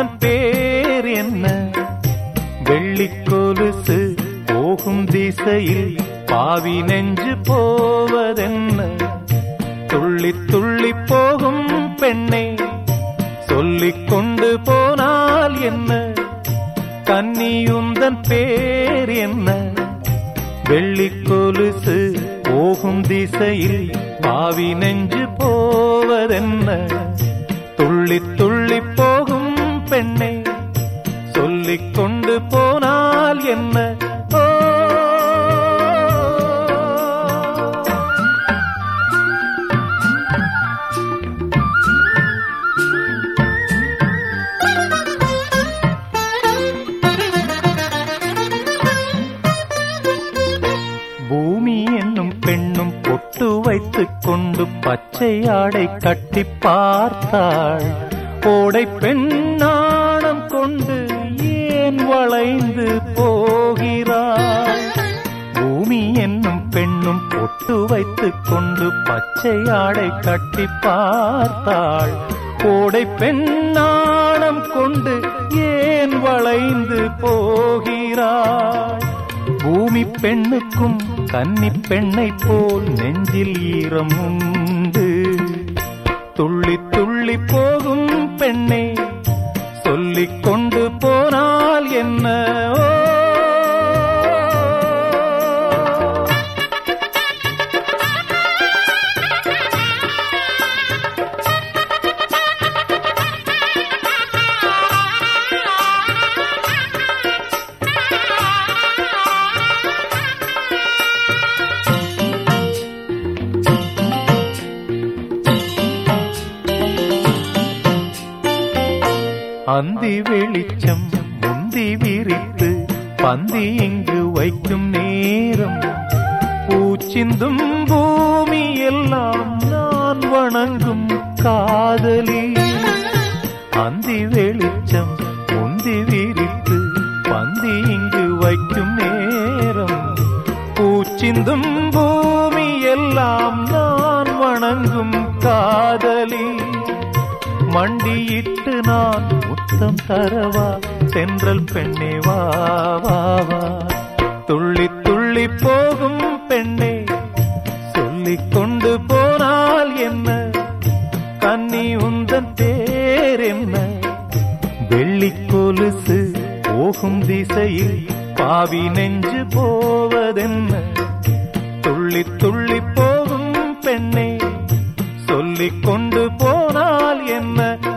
உந்தன் பேர் என்ன வெள்ளிக் கொலுசு போகும் திசையில் பாவி நெஞ்சு போவதென்ன துள்ளி துள்ளி போகும் பெண்ணே சொல்லிக் கொண்டு போனால் என்ன கன்னியுந்தன் பேர் என்ன வெள்ளிக் கொலுசு போகும் திசையில் பாவி நெஞ்சு போவதென்ன துள்ளி துள்ளி போகும் பெண்ணை சொல்லிக் கொண்டு போனால் என்ன ஓ பூமி என்னும் பெண்ணும் பொட்டு வைத்துக் கொண்டு பச்சை ஆடை கட்டி பார்த்தாள் ஓடை பெண்ணாணம் கொண்டு ஏன் வளைந்து போகிறாள் பூமி என்னும் பெண்ணும் பொட்டு வைத்துக் கொண்டு பச்சை ஆடை கட்டி பார்த்தாள் ஓடை பெண்ணாணம் கொண்டு ஏன் வளைந்து போகிறாள் பூமி பெண்ணுக்கும் கன்னி பெண்ணை போல் நெஞ்சில் ஈரம் உண்டு துள்ளி துள்ளி போகும் பெண்ணே சொல்லிக் கொண்டு போனால் என்ன ஓ அந்தி வெளிச்சம் முந்தி விரித்து பந்தி இங்கு வைக்கும் நேரம் பூச்சிந்தும் பூமி எல்லாம் நான் வணங்கும் காதலி அந்தி வெளிச்சம் முந்தி விரித்து பந்தி இங்கு வைக்கும் நேரம் பூச்சிந்தும் பூமி எல்லாம் நான் வணங்கும் காதலி மண்டியிட்டு நான் முத்தம் தரவா சென்றல் பெண்ணே வா வா வா துள்ளி துள்ளி போகும் பெண்ணே சொல்லிக் கொண்டு போனால் என்ன கன்னி உந்தன் தேர் என்ன வெள்ளிக் கொலுசு போகும் திசையில் பாவி நெஞ்சு போவதென்ன துள்ளி துள்ளி போகும் பெண்ணே சொல்லிக் கொண்டு போனால் என்ன